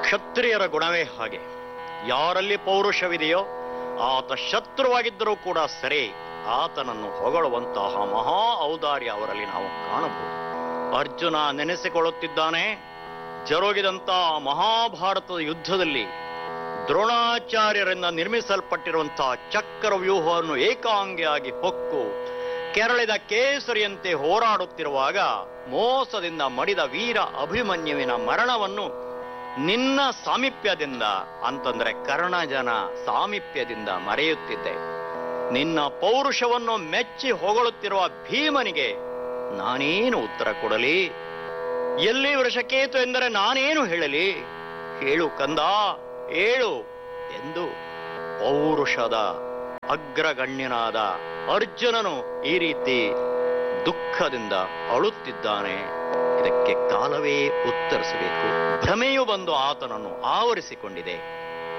ಕ್ಷತ್ರಿಯರ ಗುಣವೇ ಹಾಗೆ ಯಾರಲ್ಲಿ ಪೌರುಷವಿದೆಯೋ ಆತ ಶತ್ರುವಾಗಿದ್ದರೂ ಕೂಡ ಸರಿ ಆತನನ್ನು ಹೊಗಳುವಂತಹ ಮಹಾ ಔದಾರ್ಯ ಅವರಲ್ಲಿ ನಾವು ಕಾಣಬಹುದು ಅರ್ಜುನ ನೆನೆಸಿಕೊಳ್ಳುತ್ತಿದ್ದಾನೆ ಜರುಗಿದಂತಹ ಮಹಾಭಾರತದ ಯುದ್ಧದಲ್ಲಿ ದ್ರೋಣಾಚಾರ್ಯರಿಂದ ನಿರ್ಮಿಸಲ್ಪಟ್ಟಿರುವಂತಹ ಚಕ್ರ ವ್ಯೂಹವನ್ನು ಏಕಾಂಗಿಯಾಗಿ ಹೊಕ್ಕು ಕೆರಳಿದ ಕೇಸರಿಯಂತೆ ಹೋರಾಡುತ್ತಿರುವಾಗ ಮೋಸದಿಂದ ಮಡಿದ ವೀರ ಅಭಿಮನ್ಯುವಿನ ಮರಣವನ್ನು ನಿನ್ನ ಸಾಮೀಪ್ಯದಿಂದ ಅಂತಂದ್ರೆ ಕರ್ಣಜನ ಸಾಮೀಪ್ಯದಿಂದ ಮರೆಯುತ್ತಿದ್ದೆ ನಿನ್ನ ಪೌರುಷವನ್ನು ಮೆಚ್ಚಿ ಹೊಗಳುತ್ತಿರುವ ಭೀಮನಿಗೆ ನಾನೇನು ಉತ್ತರ ಕೊಡಲಿ ಎಲ್ಲಿ ವೃಷಕೇತು ಎಂದರೆ ನಾನೇನು ಹೇಳಲಿ ಹೇಳು ಕಂದ ಹೇಳು ಎಂದು ಪೌರುಷದ ಅಗ್ರಗಣ್ಯನಾದ ಅರ್ಜುನನು ಈ ರೀತಿ ದುಃಖದಿಂದ ಅಳುತ್ತಿದ್ದಾನೆ ಇದಕ್ಕೆ ಕಾಲವೇ ಉತ್ತರಿಸಬೇಕು ಭ್ರಮೆಯು ಬಂದು ಆತನನ್ನು ಆವರಿಸಿಕೊಂಡಿದೆ